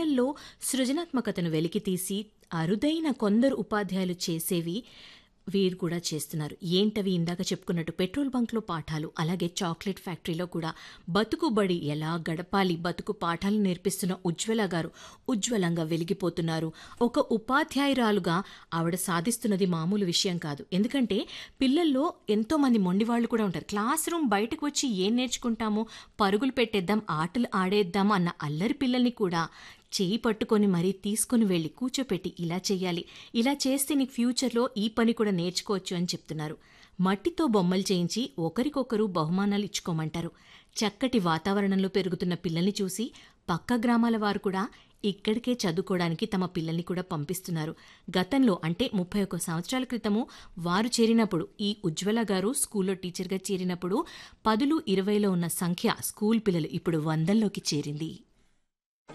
పిల్లల్లో సృజనాత్మకతను వెలికితీసి అరుదైన కొందరు ఉపాధ్యాయులు చేసేవి వీరు కూడా చేస్తున్నారు ఏంటవి ఇందాక చెప్పుకున్నట్టు పెట్రోల్ బంక్లో పాఠాలు అలాగే చాక్లెట్ ఫ్యాక్టరీలో కూడా బతుకు బడి ఎలా గడపాలి బతుకు పాఠాలు నేర్పిస్తున్న ఉజ్వల గారు ఉజ్వలంగా వెలిగిపోతున్నారు ఒక ఉపాధ్యాయురాలుగా ఆవిడ సాధిస్తున్నది మామూలు విషయం కాదు ఎందుకంటే పిల్లల్లో ఎంతో మంది మొండివాళ్ళు కూడా ఉంటారు క్లాస్ రూమ్ బయటకు వచ్చి ఏం నేర్చుకుంటామో పరుగులు పెట్టేద్దాం ఆటలు ఆడేద్దాం అన్న అల్లరి పిల్లల్ని కూడా చేయి పట్టుకొని మరీ తీసుకుని వెళ్ళి కూర్చోపెట్టి ఇలా చెయ్యాలి ఇలా చేస్తే నీకు ఫ్యూచర్లో ఈ పని కూడా నేర్చుకోవచ్చు అని చెప్తున్నారు మట్టితో బొమ్మలు చేయించి ఒకరికొకరు బహుమానాలు ఇచ్చుకోమంటారు చక్కటి వాతావరణంలో పెరుగుతున్న పిల్లల్ని చూసి పక్క గ్రామాల వారు కూడా ఇక్కడికే చదువుకోవడానికి తమ పిల్లల్ని కూడా పంపిస్తున్నారు గతంలో అంటే ముప్పై ఒక్క సంవత్సరాల క్రితము వారు చేరినప్పుడు ఈ ఉజ్వల గారు స్కూల్లో టీచర్గా చేరినప్పుడు పదులు ఇరవైలో ఉన్న సంఖ్య స్కూల్ పిల్లలు ఇప్పుడు వందల్లోకి చేరింది